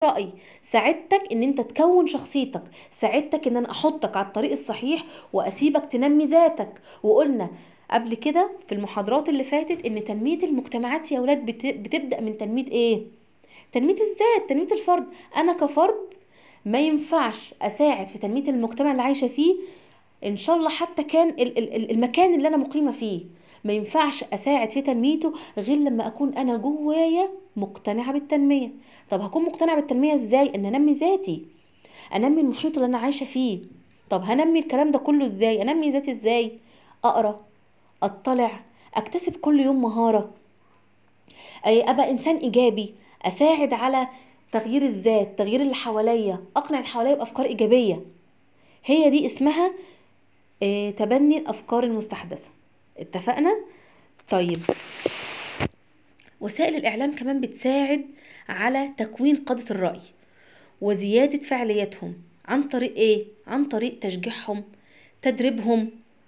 رأي ساعدتك ان انت تكون شخصيتك ساعدتك ان انا احطك على الطريق الصحيح واسيبك تنمي ذاتك وقلنا قبل كده في المحاضرات اللي فاتت ان تنمية المجتمعات يا ولاد بت- بتبدأ من تنمية ايه تنمية الذات تنمية الفرد انا كفرد ما ينفعش اساعد في تنمية المجتمع اللي عايشة فيه ان شاء الله حتى كان ال- ال- ال- المكان اللي انا مقيمة فيه ما ينفعش اساعد في تنميته غير لما اكون انا جوايا مقتنعة بالتنمية طب هكون مقتنعة بالتنمية ازاي ان انمي ذاتي انمي المحيط اللي انا عايشة فيه طب هنمي الكلام ده كله ازاي انمي ذاتي ازاي اقرا اطلع اكتسب كل يوم مهارة أي ابقى انسان ايجابي اساعد على تغيير الذات تغيير اللي حواليا اقنع اللي حواليا بافكار ايجابيه هي دي اسمها آه، تبني الافكار المستحدثه اتفقنا طيب وسائل الاعلام كمان بتساعد على تكوين قاده الراي وزياده فعاليتهم عن طريق ايه عن طريق تشجيعهم تدريبهم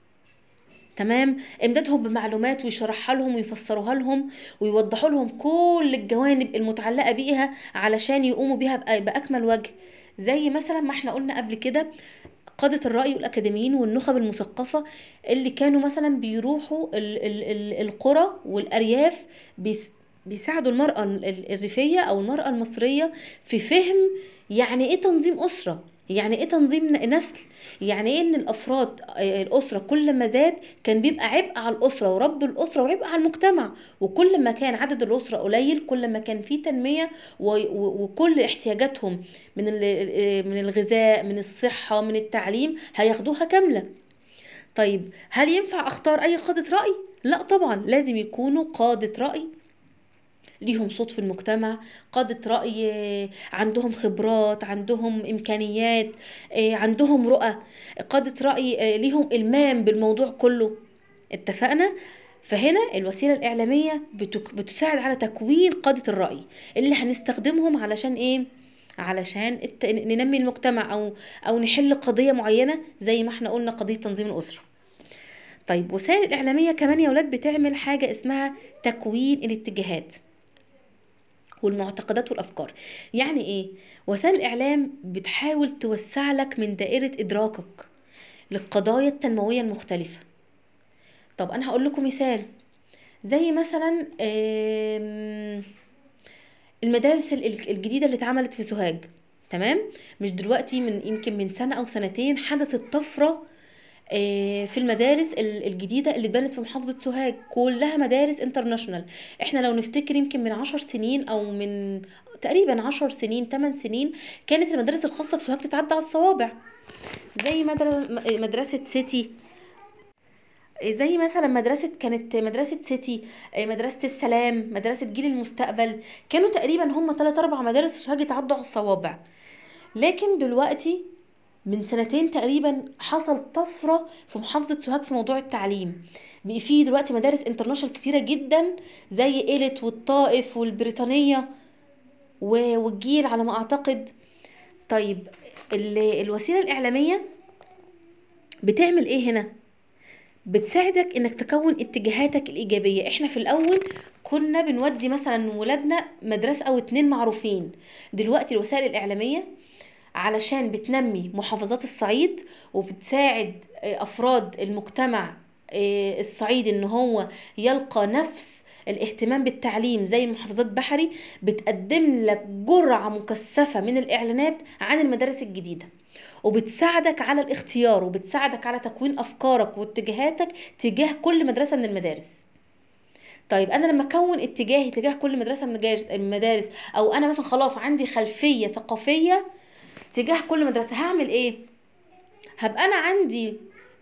تمام امدادهم بمعلومات ويشرحها لهم ويفسروها لهم ويوضحوا لهم كل الجوانب المتعلقه بيها علشان يقوموا بيها بأ- باكمل وجه زي مثلا ما احنا قلنا قبل كده قادة الرأي والأكاديميين والنخب المثقفة اللي كانوا مثلا بيروحوا ال ال ال القرى والأرياف بيس بيساعدوا المرأة ال- الريفية أو المرأة المصرية في فهم يعني إيه تنظيم أسرة يعني إيه تنظيم نسل يعني إيه إن الأفراد آه، الأسرة كل ما زاد كان بيبقى عبء على الأسرة ورب الأسرة وعبء على المجتمع وكل ما كان عدد الأسرة قليل كل ما كان في تنمية و- و- وكل احتياجاتهم من ال- من الغذاء من الصحة من التعليم هياخدوها كاملة طيب هل ينفع اختار اي قادة رأي؟ لا طبعا لازم يكونوا قادة رأي ليهم صوت في المجتمع قادة رأي آه، عندهم خبرات عندهم إمكانيات آه، عندهم رؤى قادة رأي آه، ليهم إلمام بالموضوع كله اتفقنا؟ فهنا الوسيلة الإعلامية بتك- بتساعد على تكوين قادة الرأي اللي هنستخدمهم علشان إيه؟ علشان الت- ننمي المجتمع أو أو نحل قضية معينة زي ما احنا قلنا قضية تنظيم الأسرة. طيب وسائل الإعلامية كمان يا ولاد بتعمل حاجة اسمها تكوين الاتجاهات. والمعتقدات والافكار يعني ايه وسائل الاعلام بتحاول توسع لك من دائره ادراكك للقضايا التنمويه المختلفه طب انا هقول لكم مثال زي مثلا آم، المدارس ال- ال- الجديده اللي اتعملت في سوهاج تمام مش دلوقتي من يمكن من سنه او سنتين حدثت طفره آه، في المدارس ال- الجديدة اللي اتبنت في محافظة سوهاج كلها مدارس انترناشونال احنا لو نفتكر يمكن من عشر سنين او من تقريبا عشر سنين تمن سنين كانت المدارس الخاصة في سوهاج تتعدى على الصوابع زي مدر- مدرسة سيتي زي مثلا مدرسة كانت مدرسة سيتي آه، مدرسة السلام مدرسة جيل المستقبل كانوا تقريبا هم تلات أربع مدارس في سوهاج يتعدوا على الصوابع لكن دلوقتي من سنتين تقريبا حصل طفرة في محافظة سوهاج في موضوع التعليم بقى في دلوقتي مدارس انترناشونال كتيرة جدا زي إيلت والطائف والبريطانية و- والجيل على ما أعتقد طيب ال- الوسيلة الإعلامية بتعمل إيه هنا؟ بتساعدك انك تكون اتجاهاتك الايجابيه احنا في الاول كنا بنودي مثلا ولادنا مدرسه او اتنين معروفين دلوقتي الوسائل الاعلاميه علشان بتنمي محافظات الصعيد وبتساعد آه، افراد المجتمع آه، الصعيد ان هو يلقى نفس الاهتمام بالتعليم زي محافظات بحري بتقدم لك جرعه مكثفه من الاعلانات عن المدارس الجديده وبتساعدك على الاختيار وبتساعدك على تكوين افكارك واتجاهاتك تجاه كل مدرسه من المدارس طيب انا لما اكون اتجاهي تجاه كل مدرسه من المدارس- المدارس او انا مثلا خلاص عندي خلفيه ثقافيه تجاه كل مدرسه هعمل ايه هبقى انا عندي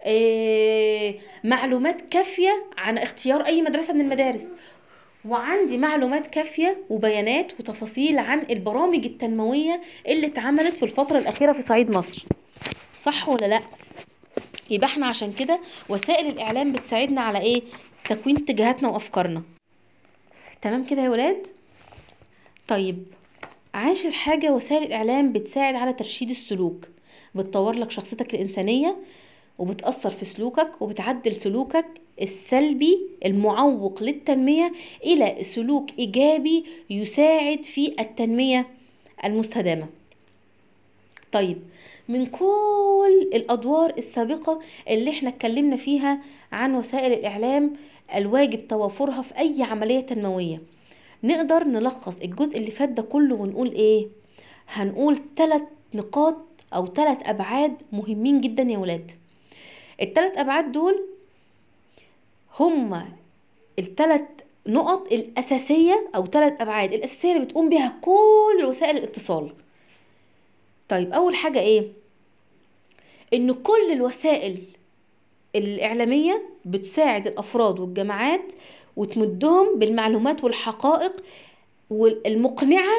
إيه معلومات كافيه عن اختيار اي مدرسه من المدارس وعندي معلومات كافيه وبيانات وتفاصيل عن البرامج التنمويه اللي اتعملت في الفتره الاخيره في صعيد مصر صح ولا لا يبقى احنا عشان كده وسائل الاعلام بتساعدنا على ايه تكوين اتجاهاتنا وافكارنا تمام كده يا ولاد طيب عاشر حاجة وسائل الإعلام بتساعد على ترشيد السلوك بتطور لك شخصيتك الإنسانية وبتأثر في سلوكك وبتعدل سلوكك السلبي المعوق للتنمية إلى سلوك إيجابي يساعد في التنمية المستدامة طيب من كل الأدوار السابقة اللي احنا اتكلمنا فيها عن وسائل الإعلام الواجب توافرها في أي عملية تنموية نقدر نلخص الجزء اللي فات ده كله ونقول ايه هنقول ثلاث نقاط أو ثلاث أبعاد مهمين جدا يا ولاد الثلاث أبعاد دول هما الثلاث نقط الأساسية أو ثلاث أبعاد الأساسية اللي بتقوم بها كل وسائل الاتصال طيب أول حاجة إيه؟ إن كل الوسائل الإعلامية بتساعد الأفراد والجماعات وتمدهم بالمعلومات والحقائق والمقنعة